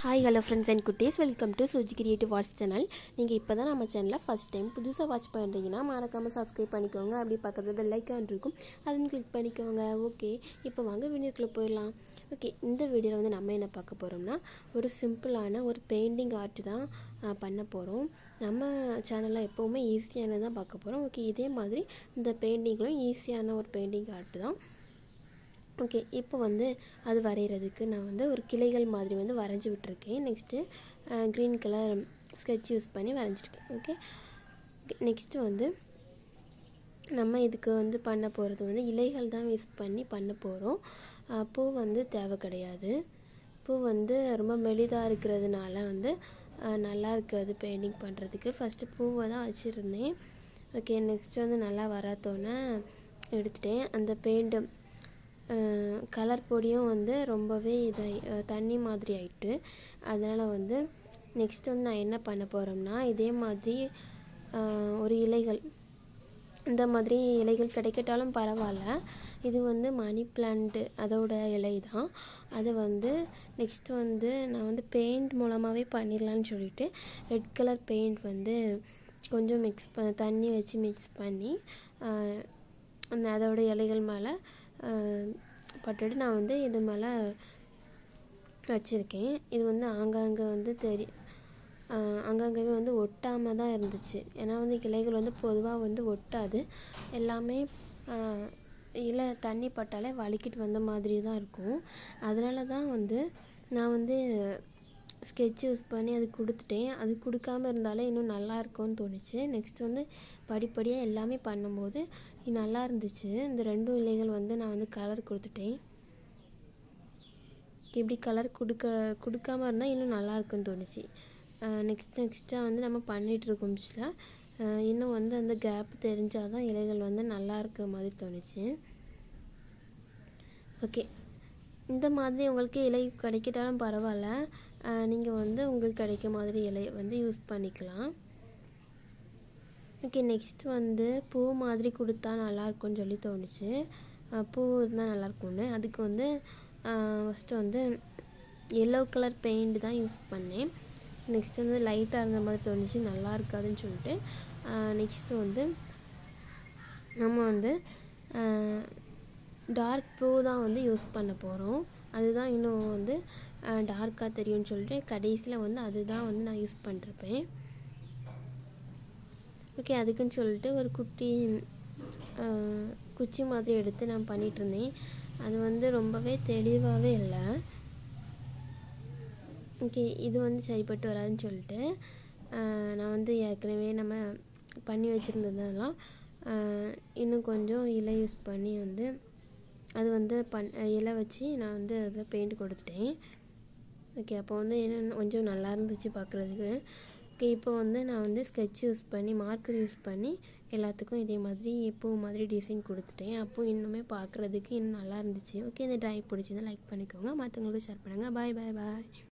hi hello friends and குட்டீஸ் welcome to Suji creative watch channel நீங்கள் இப்போ தான் நம்ம சேனலில் ஃபஸ்ட் டைம் புதுசாக வாட்ச் பண்ணுறீங்கன்னா மறக்காமல் சப்ஸ்கிரைப் பண்ணிக்கோங்க அப்படி பக்கத்தில் பெல் ஐக்கான் இருக்கும் அதையும் கிளிக் பண்ணிக்கோங்க ஓகே இப்போ வாங்க வீடியோக்குள்ளே போயிடலாம் ஓகே இந்த வீடியோவில் வந்து நம்ம என்ன பார்க்க போகிறோம்னா ஒரு சிம்பிளான ஒரு பெயிண்டிங் ஆர்ட் தான் ஆ, பண்ண போகிறோம் நம்ம சேனலில் எப்போவுமே ஈஸியானது தான் பார்க்க போகிறோம் ஓகே இதே மாதிரி இந்த பெயிண்டிங்களும் ஈஸியான ஒரு பெயிண்டிங் ஆர்ட் தான் ஓகே இப்போ வந்து அது வரைகிறதுக்கு நான் வந்து ஒரு கிளைகள் மாதிரி வந்து வரைஞ்சி விட்டுருக்கேன் next green colour sketch use பண்ணி வரைஞ்சிருக்கேன் ஓகே நெக்ஸ்ட்டு வந்து நம்ம இதுக்கு வந்து பண்ண போகிறது வந்து இலைகள் தான் யூஸ் பண்ணி பண்ண போகிறோம் பூ வந்து தேவை கிடையாது பூ வந்து ரொம்ப மெலிதாக இருக்கிறதுனால வந்து அஹ், நல்லா இருக்காது பெயிண்டிங் பண்ணுறதுக்கு ஃபஸ்ட்டு பூவை தான் வச்சுருந்தேன் ஓகே நெக்ஸ்ட்டு வந்து நல்லா வராத்தோன்னே எடுத்துட்டேன் அந்த பெயிண்ட்டு கலர் பொடியும் வந்து ரொம்பவே இதாகி அஹ், தண்ணி மாதிரி ஆயிட்டு அதனால் வந்து நெக்ஸ்ட் வந்து நான் என்ன பண்ண போகிறோம்னா இதே மாதிரி அஹ், ஒரு இலைகள் இந்த மாதிரி இலைகள் கிடைக்கட்டாலும் பரவாயில்ல இது வந்து மணி பிளான்ட்டு அதோட இலை தான் அதை வந்து நெக்ஸ்ட் வந்து நான் வந்து பெயிண்ட் மூலமாகவே பண்ணிடலான்னு சொல்லிட்டு ரெட் கலர் பெயிண்ட் வந்து கொஞ்சம் மிக்ஸ் ப தண்ணி வச்சு மிக்ஸ் பண்ணி ஆஹ், அந்த அதோட இலைகள் மேலே பட்டுட்டு நான் வந்து இது மேலே வச்சுருக்கேன் இது வந்து ஆங்காங்கே வந்து தெரி ஆஹ் அங்கங்கவே வந்து ஒட்டாமல் தான் இருந்துச்சு ஏன்னா வந்து கிளைகள் வந்து பொதுவாக வந்து ஒட்டாது எல்லாமே ஆஹ் இலை தண்ணி பட்டாலே வலிக்கிட்டு வந்த மாதிரி தான் இருக்கும் அதனால தான் வந்து நான் வந்து ஸ்கெட்ச் யூஸ் பண்ணி அது கொடுத்துட்டேன் அது கொடுக்காம இருந்தாலே இன்னும் நல்லா இருக்கும்னு தோணுச்சு நெக்ஸ்ட் வந்து படிப்படியாக எல்லாமே பண்ணும்போது இது நல்லா இருந்துச்சு இந்த ரெண்டும் இலைகள் வந்து நான் வந்து கலர் கொடுத்துட்டேன் இப்படி கலர் கொடுக்க கொடுக்காம இருந்தால் இன்னும் நல்லா இருக்குன்னு தோணுச்சு நெக்ஸ்ட் நெக்ஸ்ட்டாக வந்து நம்ம பண்ணிகிட்டு இருக்கோம் இன்னும் வந்து அந்த கேப் தெரிஞ்சால் தான் இலைகள் வந்து நல்லா இருக்கிற மாதிரி தோணுச்சு ஓகே இந்த மாதிரி உங்களுக்கு இலை கிடைக்கட்டாலும் பரவாயில்ல நீங்கள் வந்து உங்களுக்கு கிடைக்க மாதிரி இலை வந்து யூஸ் பண்ணிக்கலாம் ஓகே நெக்ஸ்ட் வந்து பூ மாதிரி கொடுத்தா நல்லா இருக்கும்னு சொல்லி தோணுச்சு அஹ் பூ இருந்தால் நல்லா இருக்கும்னு அதுக்கு வந்து ஃபஸ்ட்டு வந்து எல்லோ கலர் பெயிண்ட் தான் யூஸ் பண்ணேன் நெக்ஸ்ட் வந்து லைட்டாக இருந்த மாதிரி தோணுச்சு நல்லா இருக்காதுன்னு சொல்லிட்டு நெக்ஸ்ட்டு வந்து நம்ம வந்து டார்க் ப்ளூ தான் வந்து யூஸ் பண்ண போகிறோம் அதுதான் இன்னும் வந்து டார்க்காக தெரியும்னு சொல்லிட்டு கடைசியில் வந்து அதுதான் வந்து நான் யூஸ் பண்ணிருப்பேன் ஓகே அதுக்குன்னு சொல்லிட்டு ஒரு குட்டி ஆஹ், குச்சி மாதிரி எடுத்து நான் பண்ணிட்டு இருந்தேன் அது வந்து ரொம்பவே தெளிவாகவே இல்லை ஓகே இது வந்து சரிப்பட்டு வராதுன்னு சொல்லிட்டு ஆஹ், நான் வந்து ஏற்கனவே நம்ம பண்ணி வச்சுருந்ததெல்லாம் ஆஹ், இன்னும் கொஞ்சம் இலை யூஸ் பண்ணி வந்து அது வந்து பண் இலை வச்சு நான் வந்து அதில் பெயிண்ட் கொடுத்துட்டேன் ஓகே அப்போ வந்து என்ன கொஞ்சம் நல்லா இருந்துச்சு பார்க்குறதுக்கு ஓகே இப்போ வந்து நான் வந்து ஸ்கெட்ச் யூஸ் பண்ணி மார்க்கர் யூஸ் பண்ணி எல்லாத்துக்கும் இதே மாதிரி பூ மாதிரி டிசைன் கொடுத்துட்டேன் அப்போ இன்னுமே பார்க்குறதுக்கு இன்னும் நல்லா இருந்துச்சு ஓகே இந்த ட்ரை பிடிச்சிருந்தா லைக் பண்ணிக்கோங்க மற்றவங்களுக்கும் ஷேர் பண்ணுங்கள் பாய் பாய் பாய்